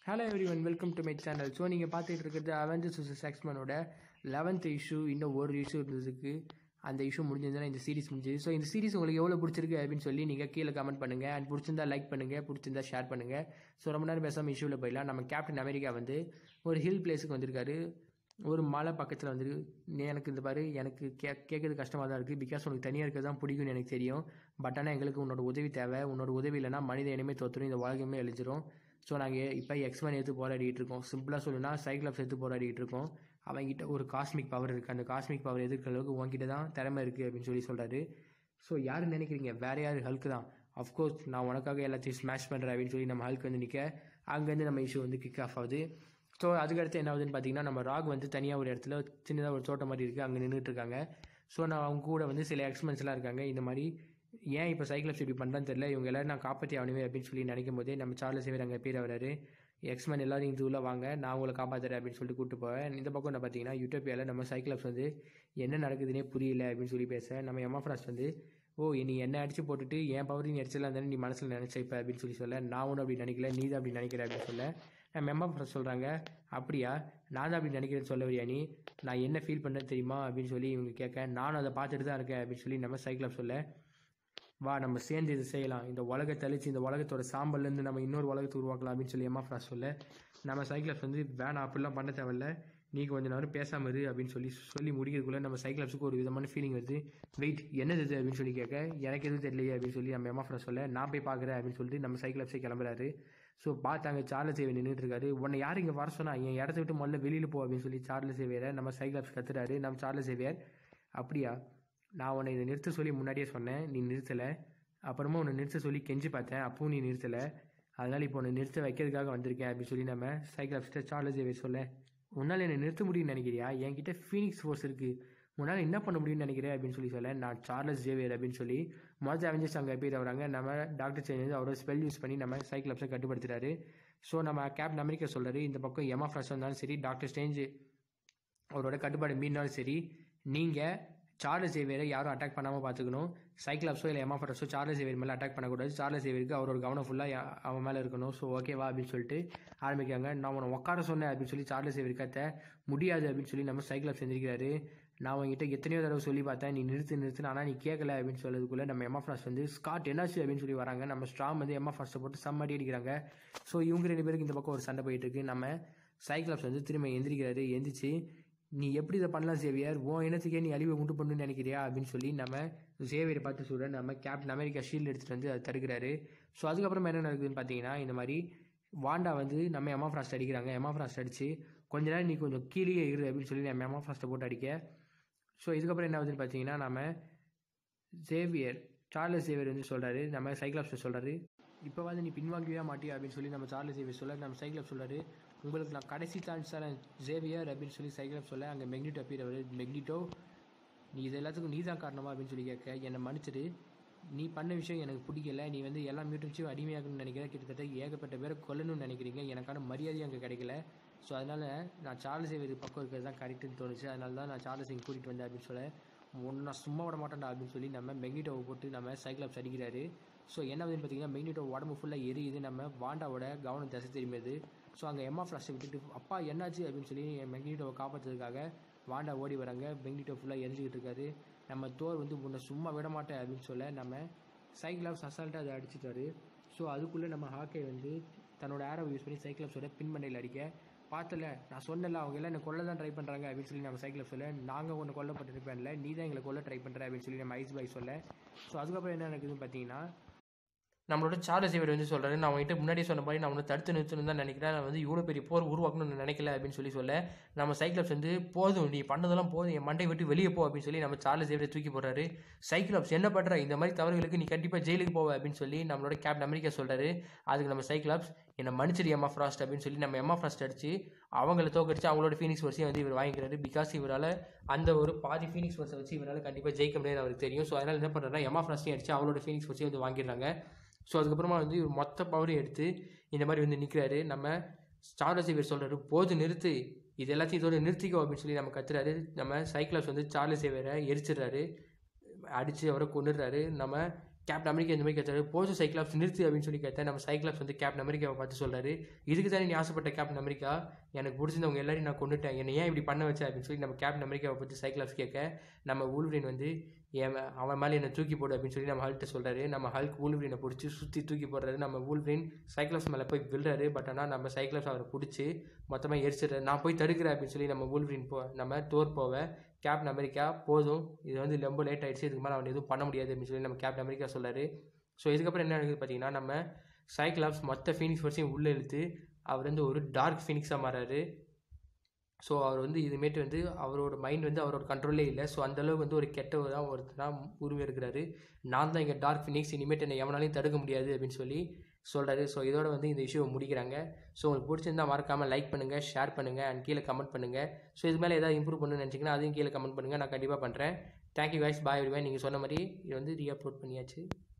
hello everyone welcome to my channel so நீங்கள் பார்த்துட்டு இருக்கிறது அவெஞ்சர்ஸ் vs எக்ஸ்மேனோட லெவன்த் இஷ்யூ இன்னும் ஒரு இஷ்யூ இருந்ததுக்கு அந்த இஷ்யூ முடிஞ்சிருந்தா இந்த சீரிஸ் முடிஞ்சது ஸோ இந்த சீரிஸ் உங்களுக்கு எவ்வளோ பிடிச்சிருக்கு அப்படின்னு சொல்லி நீங்கள் கீழே கமெண்ட் பண்ணுங்கள் அண்ட் பிடிச்சிருந்தா லைக் பண்ணுங்கள் பிடிச்சிருந்தா ஷேர் பண்ணுங்கள் ஸோ ரொம்ப நேரம் பேசாமல் இஷ்யூவில் போயிடலாம் நம்ம கேப்டன் அமெரிக்கா வந்து ஒரு ஹில் பிளேஸுக்கு வந்திருக்காரு ஒரு மலை பக்கத்தில் வந்து நீ எனக்கு இந்த பாரு எனக்கு கே கேட்கறது கஷ்டமாக தான் இருக்குது பிகாஸ் உனக்கு தனியாக இருக்கிறது தான் பிடிக்கும்னு எனக்கு தெரியும் பட் ஆனால் எங்களுக்கு உன்னோட உதவி தேவை உன்னோட உதவி இல்லைனா மனித இனமே தோற்றுரும் இந்த உலகமே அழிஞ்சிரும் ஸோ நாங்கள் இப்போ எக்ஸ்மேன் எடுத்து போராடிட்டு இருக்கோம் சிம்பிளாக சொல்லணும்னா சைக்ளப்ஸ் எடுத்து போராடிட்டு இருக்கோம் அவங்ககிட்ட ஒரு காஸ்மிக் பவர் இருக்குது அந்த காஸ்மிக் பவர் எதிர்க்கிற அளவுக்கு உங்ககிட்ட தான் திறமை இருக்குது அப்படின்னு சொல்லி சொல்கிறாரு ஸோ யார் நினைக்கிறீங்க வேற யார் ஹல்க்கு தான் அஃப்கோர்ஸ் நான் உனக்காக எல்லாத்தையும் ஸ்மாஷ் பண்ணுறேன் அப்படின்னு சொல்லி நம்ம ஹல்க் வந்து நிற்க அங்கேருந்து நம்ம இஷ்யூ வந்து கிக் ஆஃப் ஆகுது ஸோ அதுக்கடுத்து என்ன ஆகுதுன்னு பார்த்தீங்கன்னா நம்ம ராக் வந்து தனியாக ஒரு இடத்துல சின்னதாக ஒரு தோட்டம் மாதிரி இருக்குது அங்கே நின்றுட்டு இருக்காங்க ஸோ நான் அவங்க கூட வந்து சில எக்ஸ்பென்ஸ்லாம் இருக்காங்க இந்த மாதிரி ஏன் இப்போ சைக்கிள்ஸ் இப்படி பண்ணுறான்னு தெரியல இவங்க எல்லாரும் நான் காப்பாற்றி ஆகணுமே அப்படின்னு சொல்லி நினைக்கும் போதே நம்ம சார்லஸ் சேவர் அங்கே பேர் வராரு எக்ஸ்மேன் எல்லாரும் இந்த உள்ள வாங்க நான் உங்களை காப்பாற்றுறேன் அப்படின்னு சொல்லிட்டு கூப்பிட்டு போவேன் இந்த பக்கம் என்ன பார்த்தீங்கன்னா யூட்டோப்பியாவில் நம்ம சைக்கிள்ஸ் வந்து என்ன நடக்குதுன்னே புரியல அப்படின்னு சொல்லி பேச நம்ம எம்மாஃப்ராஸ் வந்து ஓ நீ என்ன அடிச்சு போட்டுட்டு என் பவர் நீ அடிச்சலாம் தானே நீ மனசில் நினச்ச இப்போ அப்படின்னு சொல்லி சொல்ல நான் ஒன்றும் அப்படி நினைக்கல நீ தான் அப்படி நினைக்கிற அப்படின்னு சொல்ல நம்ம எம்மாஃப்ராஸ் சொல்கிறாங்க அப்படியா நான் தான் அப்படி நினைக்கிறேன்னு சொல்ல வரியா நீ நான் என்ன ஃபீல் பண்ணேன்னு தெரியுமா அப்படின்னு சொல்லி இவங்க கேட்க நானும் அதை பார்த்துட்டு தான் இருக்கேன் அப்படின்னு சொல்லி நம்ம சைக்கிள் சொல்ல வா நம்ம சேர்ந்து இது செய்யலாம் இந்த உலகத்தை அழிச்சு இந்த உலகத்தோட சாம்பல்லேருந்து நம்ம இன்னொரு உலகத்தை உருவாக்கலாம் அப்படின்னு சொல்லி எம்மா ஃப்ராஸ் சொல்ல நம்ம சைக்கிளப்ஸ் வந்து வேணாம் அப்படிலாம் பண்ண தேவையில்ல நீ கொஞ்ச நேரம் பேசாம இரு அப்படின்னு சொல்லி சொல்லி முடிக்கிறதுக்குள்ள நம்ம சைக்கிளப்ஸுக்கு ஒரு விதமான ஃபீலிங் வருது வெயிட் என்னது இது அப்படின்னு சொல்லி கேட்க எனக்கு எதுவும் தெரியலையே அப்படின்னு சொல்லி நம்ம எம்மா ஃப்ராஸ் சொல்ல நான் போய் பார்க்குறேன் அப்படின்னு சொல்லிட்டு நம்ம சைக்கிளப்ஸே கிளம்புறாரு ஸோ பார்த்தாங்க சார்லஸ் சேவை நின்றுட்டு இருக்காரு உன்னை யார் இங்கே வர சொன்னா என் இடத்த விட்டு முதல்ல வெளியில் போ அப்படின்னு சொல்லி சார்லஸ் சேவியரை நம்ம சைக்கிளப்ஸ் கத்துறாரு நம்ம சார்லஸ் சேவியர் அப்படியா நான் உன்னை இதை நிறுத்த சொல்லி முன்னாடியே சொன்னேன் நீ நிறுத்தலை அப்புறமா உன்னை நிறுத்த சொல்லி கெஞ்சி பார்த்தேன் அப்பவும் நீ நிறுத்தலை அதனால் இப்போ உன்னை நிறுத்த வைக்கிறதுக்காக வந்திருக்கேன் அப்படின்னு சொல்லி நம்ம சைக்கிள் ஆஃபீஸர் சார்லஸ் ஜேவியர் சொல்ல உன்னால் என்னை நிறுத்த முடியும்னு நினைக்கிறியா என்கிட்ட ஃபீனிக்ஸ் ஃபோர்ஸ் இருக்குது உன்னால் என்ன பண்ண முடியும்னு நினைக்கிறேன் அப்படின்னு சொல்லி சொல்ல நான் சார்லஸ் ஜேவியர் அப்படின்னு சொல்லி மொதல் அவெஞ்சர்ஸ் அங்கே பேர் வராங்க நம்ம டாக்டர் சேஞ்ச் அவரோட ஸ்பெல் யூஸ் பண்ணி நம்ம சைக்கிள் ஆஃபீஸை கட்டுப்படுத்துறாரு ஸோ நம்ம கேப்டன் அமெரிக்கா சொல்கிறாரு இந்த பக்கம் எமா ஃப்ரெஷ் இருந்தாலும் சரி டாக்டர் ஸ்டேஞ்ச் அவரோட கட்டுப்பாடு மீறினாலும் சரி நீங்கள் சார்லஸ் சேவியரை யாரும் அட்டாக் பண்ணாமல் பார்த்துக்கணும் சைக்கிளாப்ஸோ இல்லை எமாஃபரஸோ சார்லஸ் சேவியர் மேலே அட்டாக் பண்ணக்கூடாது சார்லஸ் சேவியருக்கு அவரோட கவனம் ஃபுல்லாக அவன் மேலே இருக்கணும் ஸோ ஓகேவா அப்படின்னு சொல்லிட்டு ஆரம்பிக்காங்க நான் உன்னை உட்கார சொன்னேன் அப்படின்னு சொல்லி சார்லஸ் சேவியர் கத்த முடியாது அப்படின்னு சொல்லி நம்ம சைக்கிளாப் செஞ்சிருக்காரு நான் உங்ககிட்ட எத்தனையோ தடவை சொல்லி பார்த்தேன் நீ நிறுத்து நிறுத்து ஆனால் நீ கேட்கல அப்படின்னு சொல்லதுக்குள்ளே நம்ம எம்மாஃப்ராஸ் வந்து ஸ்காட் என்னாச்சு அப்படின்னு சொல்லி வராங்க நம்ம ஸ்ட்ராம் வந்து எம்மாஃப்ராஸை போட்டு செம்ம அடி அடிக்கிறாங்க ஸோ இவங்க ரெண்டு பேருக்கு இந்த பக்கம் ஒரு சண்டை போயிட்டு இருக்கு நம்ம சைக்கிளாப்ஸ் வந்து திரும்ப எந்திரிக்கிறாரு எந்திரிச்சு நீ எப்படி இதை பண்ணலாம் சேவியர் உன் இனத்துக்கே நீ அழிவை உண்டு பண்ணணும்னு நினைக்கிறியா அப்படின்னு சொல்லி நம்ம சேவியரை பார்த்து சொல்கிற நம்ம கேப்டன் அமெரிக்கா ஷீல்டு எடுத்துகிட்டு வந்து அதை தடுக்கிறாரு ஸோ அதுக்கப்புறம் என்ன நடக்குதுன்னு பார்த்தீங்கன்னா இந்த மாதிரி வாண்டா வந்து நம்ம எமா ஃப்ராஸ்ட் அடிக்கிறாங்க எமா ஃப்ராஸ்ட் அடித்து கொஞ்ச நேரம் நீ கொஞ்சம் கீழே இரு அப்படின்னு சொல்லி நம்ம எமா ஃப்ராஸ்ட்டை போட்டு அடிக்க ஸோ இதுக்கப்புறம் என்ன ஆகுதுன்னு பார்த்தீங்கன்னா நம்ம சேவியர் சார்லஸ் சேவியர் வந்து சொல்கிறாரு நம்ம சைக்ளாப்ஸை சொல்கிறாரு இப்போ வந்து நீ பின்வாங்கவே மாட்டியா அப்படின்னு சொல்லி நம்ம சார்லஸ் சேவியர் சொல்ல நம்ம சைக்கிளப் சொல்கிறாரு உங்களுக்கு நான் கடைசி சான்ஸ் தரேன் ஜேவியர் அப்படின்னு சொல்லி சைக்கிளப் சொல்ல அங்கே மெக்னிட்டோ அப்பீர் அவர் மெக்னிட்டோ நீ இது எல்லாத்துக்கும் நீ தான் காரணமா அப்படின்னு சொல்லி கேட்க என்னை மன்னிச்சிடு நீ பண்ண விஷயம் எனக்கு பிடிக்கல நீ வந்து எல்லா மியூட்டன்ஸையும் அடிமையாகணும்னு நினைக்கிற கிட்டத்தட்ட ஏகப்பட்ட பேரை கொல்லணும்னு நினைக்கிறீங்க எனக்கான மரியாதையும் அங்கே கிடைக்கல ஸோ அதனால் நான் சார்லஸ் சேவியர் பக்கம் இருக்கிறது தான் கரெக்டுன்னு தோணுச்சு அதனால தான் நான் சார்லஸ் இங்கே கூட்டிகிட்டு வந்தேன் அப்படின்னு சொல்ல ஒன்று நான் சும்மா விட மாட்டேன்டா அப்படின்னு சொல்லி நம்ம மெக்னிட்டோவை போட்டு நம்ம சைக்கிளாப்ஸ் அடிக்கிறாரு ஸோ என்ன வந்து பார்த்தீங்கன்னா மெக்னிட்டோ உடம்பு ஃபுல்லாக எரியுது நம்ம வாண்டாவோட கவனம் திசை திரும்பியது ஸோ அங்கே எம்மா ஃப்ளாஷை விட்டுட்டு அப்பா என்னாச்சு அப்படின்னு சொல்லி மெக்னிட்டோவை காப்பாற்றுறதுக்காக வாண்டா ஓடி வராங்க மெக்னிட்டோ ஃபுல்லாக எரிஞ்சிக்கிட்டு இருக்காரு நம்ம தோர் வந்து உன்னை சும்மா விட மாட்டேன் அப்படின்னு சொல்ல நம்ம சைக்கிளாப்ஸ் அசால்ட்டாக அதை அடிச்சிட்டாரு ஸோ அதுக்குள்ளே நம்ம ஹாக்கை வந்து தன்னோட ஏரோ யூஸ் பண்ணி சைக்கிளாப்ஸோட பின்மண்டையில் அடிக்க பார்த்தல நான் சொன்னல அவங்க எல்லாம் என்னை கொல்ல தான் ட்ரை பண்ணுறாங்க அப்படின்னு சொல்லி நம்ம சைக்கிள் சொல்ல நாங்கள் ஒன்று கொல்லப்பட்டிருப்பேன்ல நீ தான் எங்களை கொல்ல ட்ரை பண்ணுற அப்படின்னு சொல்லி நம்ம ஐஸ் பாய் சொல்ல ஸோ அதுக்கப்புறம் என்ன நடக்குதுன்னு பார்த்தீங்கன்னா நம்மளோட சார்லஸ் சேவர் வந்து சொல்கிறாரு நான் அவங்ககிட்ட முன்னாடியே சொன்ன மாதிரி நான் உன்னை தடுத்து நிறுத்தணும் தான் நினைக்கிறேன் நான் வந்து இவ்வளோ பெரிய போர் உருவாக்கணும்னு நினைக்கல அப்படின்னு சொல்லி சொல்ல நம்ம சைக்கிளப்ஸ் வந்து போதும் நீ பண்ணதெல்லாம் போதும் என் மண்டை விட்டு வெளியே போ அப்படின்னு சொல்லி நம்ம சார்லஸ் சேவரை தூக்கி போடுறாரு சைக்கிளப்ஸ் என்ன பண்ணுற இந்த மாதிரி தவறுகளுக்கு நீ கண்டிப்பாக ஜெயிலுக்கு போவ அப்படின்னு சொல்லி நம்மளோட கேப்டன் அமெரிக்கா சொல்கிறாரு அதுக்கு நம்ம சைக்கிளாப்ஸ் என்னை மன்னிச்சிரு எம்மா ஃப்ராஸ்ட் அப்படின்னு சொல்லி நம்ம எம்மா ஃப்ராஸ்ட் அடிச்சு அவங்கள தோக்கடிச்சு அவங்களோட ஃபீனிக்ஸ் வரிசையை வந்து இவர் வாங்கிக்கிறாரு பிகாஸ் இவரால் அந்த ஒரு பாதி ஃபீனிக்ஸ் வரிசை வச்சு இவரால் கண்டிப்பாக ஜெயிக்க முடியாது அவருக்கு தெரியும் ஸோ அதனால் என்ன பண்ணுறாருன்னா எம்மா ஃப்ராஸ்டையும் அடிச்சு அவங்களோட ஃபீனிக்ஸ் வரிசையை வந்து வாங்கிடுறாங்க ஸோ அதுக்கப்புறமா வந்து இவர் மொத்த பவரையும் எடுத்து இந்த மாதிரி வந்து நிற்கிறாரு நம்ம சார்லஸ் இவர் சொல்கிறாரு போது நிறுத்து இது எல்லாத்தையும் இதோட நிறுத்திக்கோ அப்படின்னு சொல்லி நம்ம கத்துறாரு நம்ம சைக்கிளாஸ் வந்து சார்லஸ் சேவரை எரிச்சிடுறாரு அடித்து அவரை கொண்டுடுறாரு நம்ம கேப்டன் அமெரிக்கா இந்த மாதிரி கேட்டாரு போச்சு சைக்ளாப்ஸ் நிறுத்து அப்படின்னு சொல்லி கேட்டேன் நம்ம சைக்ளாப்ஸ் வந்து கேப்டன் அமெரிக்காவை பார்த்து சொல்றாரு இதுக்கு தானே நீ ஆசைப்பட்ட கேப்டன் அமெரிக்கா எனக்கு பிடிச்சிருந்தவங்க எல்லாரையும் நான் கொண்டுட்டேன் என்னை ஏன் இப்படி பண்ண வச்ச அப்படின்னு சொல்லி நம்ம கேப்டன் அமெரிக்காவை பற்றி சைக்ளாப்ஸ் கேட்க நம்ம ஊல்வரின் வந்து என் மே- அவன் மேலே என்னை தூக்கி போடு அப்படின்னு சொல்லி நம்ம ஹல்கிட்ட சொல்றாரு நம்ம ஹல்க் ஊல்வரினை பிடிச்சி சுற்றி தூக்கி போடுறாரு நம்ம ஊல்வரின் சைக்ளாப்ஸ் மேலே போய் விழுறாரு பட் ஆனால் நம்ம சைக்ளாப்ஸ் அவரை பிடிச்சி மொத்தமாக எரிச்சிடுறாரு நான் போய் தடுக்கிறேன் அப்படின்னு சொல்லி நம்ம ஊல்வரின் போ நம்ம தோர் போவ கேப்டன் அமெரிக்கா போதும் இது வந்து ரொம்ப லேட் ஆயிடுச்சு இதுக்கு மேலே அவன் எதுவும் பண்ண முடியாது அப்படின்னு சொல்லி நம்ம கேப்டன் அமெரிக்கா சொல்றாரு ஸோ இதுக்கப்புறம் என்ன நடக்குது பார்த்தீங்கன்னா நம்ம சைக்ளாப்ஸ் மொத்த ஃபீனிக்ஸ் வரையும் உள்ளே இழுத்து அவர் வந்து ஒரு டார்க் ஃபீனிக்ஸாக மாறாரு ஸோ அவர் வந்து இதுமேட்டு வந்து அவரோட மைண்ட் வந்து அவரோட கண்ட்ரோலே இல்லை ஸோ அந்தளவுக்கு வந்து ஒரு கெட்டவர் ஒருத்தராக உருவம் இருக்கிறாரு நான் தான் இங்கே டார்க் ஃபினிக்ஸ் இனிமேட்டு என்னை எவனாலையும் தடுக்க முடியாது அப்படின்னு சொல்லி சொல்கிறாரு ஸோ இதோட வந்து இந்த இஷ்யூவை முடிக்கிறாங்க ஸோ உங்களுக்கு பிடிச்சிருந்தா மறக்காமல் லைக் பண்ணுங்கள் ஷேர் பண்ணுங்கள் அண்ட் கீழே கமெண்ட் பண்ணுங்கள் ஸோ இது மேலே ஏதாவது இம்ப்ரூவ் பண்ணணும்னு நினச்சிங்கன்னா அதையும் கீழே கமெண்ட் பண்ணுங்கள் நான் கண்டிப்பாக பண்ணுறேன் தேங்க்யூ guys பாய் everyone நீங்கள் சொன்ன மாதிரி இது வந்து ரீ அப்லோட் பண்ணியாச்சு